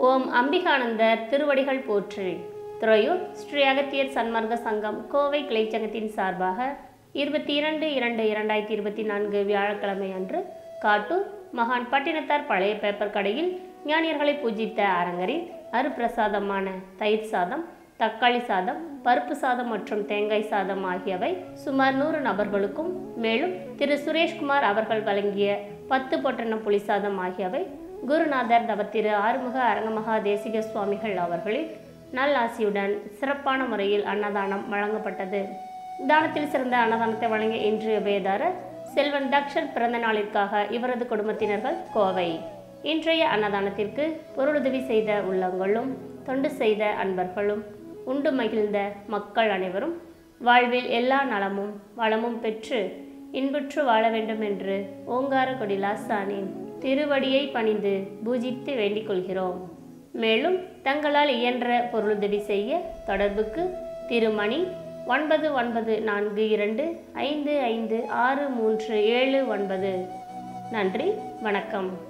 ஓம் அம்பிகானந்தர் திருவடிகள் போற்றி துறையூர் ஸ்ரீ அகத்தியர் சன்மார்க்க சங்கம் கோவை கிளைச்சங்கத்தின் சார்பாக இருபத்தி இரண்டு இரண்டு இரண்டாயிரத்தி இருபத்தி நான்கு வியாழக்கிழமை அன்று காட்டூர் மகான் பட்டினத்தார் பழைய பேப்பர் கடையில் ஞானியர்களை பூஜித்த அரங்கரின் அருப்பிரசாதமான தயிர் சாதம் தக்காளி சாதம் பருப்பு சாதம் மற்றும் தேங்காய் சாதம் ஆகியவை சுமார் நூறு நபர்களுக்கும் மேலும் திரு சுரேஷ்குமார் அவர்கள் வழங்கிய பத்து பொட்டணம் புளிசாதம் ஆகியவை குருநாதர் தவத்திரு ஆறுமுக அரங்கமகா தேசிக சுவாமிகள் அவர்களின் நல்லாசியுடன் சிறப்பான முறையில் அன்னதானம் வழங்கப்பட்டது தானத்தில் சிறந்த அன்னதானத்தை வழங்கிய இன்று உபயதாரர் செல்வன் தக்ஷன் பிறந்த நாளிற்காக இவரது குடும்பத்தினர்கள் கோவை இன்றைய அன்னதானத்திற்கு பொருளுதவி செய்த உள்ளங்களும் தொண்டு செய்த அன்பர்களும் உண்டு மகிழ்ந்த மக்கள் அனைவரும் வாழ்வில் எல்லா நலமும் வளமும் பெற்று இன்புற்று வாழ வேண்டும் என்று ஓங்கார கொடிலாசானின் திருவடியை பணிந்து பூஜித்து வேண்டிக் கொள்கிறோம் மேலும் தங்களால் இயன்ற பொருளுதவி செய்ய தொடர்புக்கு திருமணி ஒன்பது ஒன்பது நான்கு இரண்டு ஐந்து ஐந்து ஆறு மூன்று ஏழு ஒன்பது நன்றி வணக்கம்